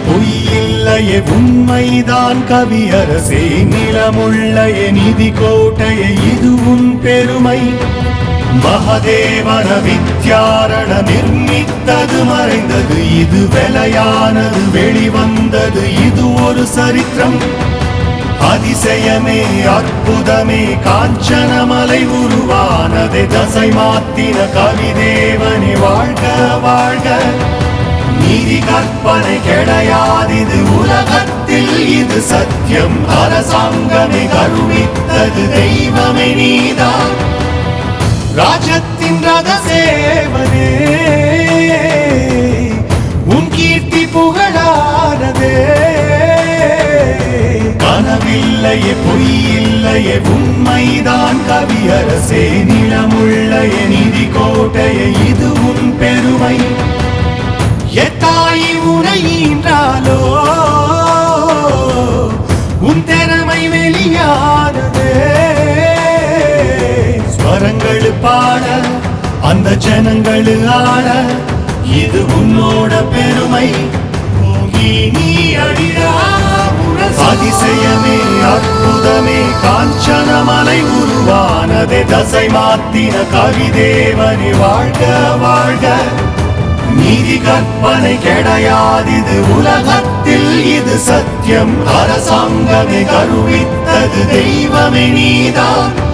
பொய்யில்லையே உண்மைதான் கவியரசே நிலமுள்ளைய நிதி கோட்டையே இது உன் பெருமை மகதேவன வித்யாரண நிர்மித்தது மறைந்தது இது வெலையானது வெளிவந்தது இது ஒரு சரித்திரம் அதிசயமே அற்புதமே காஞ்சனமலை உருவானதை தசை மாத்தின கவிதேவனே வாழ்க வாழ்க நீதி கற்பனை கிடையாதிது உலகத்தில் இது சத்தியம் அரசாங்கமே கருவித்தது தெய்வமே நீதான் ராஜத்தின் ரத சேவனே உன் கீர்த்தி புகழானதே கனவில்லையே பொய்யில்லையே உண்மைதான் கவியரசே நிலமுள்ளைய நிதி கோட்டையே இது உன் பெருமை எத்தாயி உரையின்றாலோ உன் திறமை வெளியானதே ஸ்வரங்கள் பாட அந்த ஜனங்கள் ஆட இது உன்னோட பெருமை போகி நீ அடிடா முரசு. அதிசயமே அற்புதமே காஞ்சனமலை உருவானதே தசை மாத்தின கவிதேவனி வாழ்க வாழ்க நீதி கற்பனை கிடையாதிது உலகத்தில் இது சத்தியம் அரசாங்கமே கருவித்தது தெய்வமே நீதான்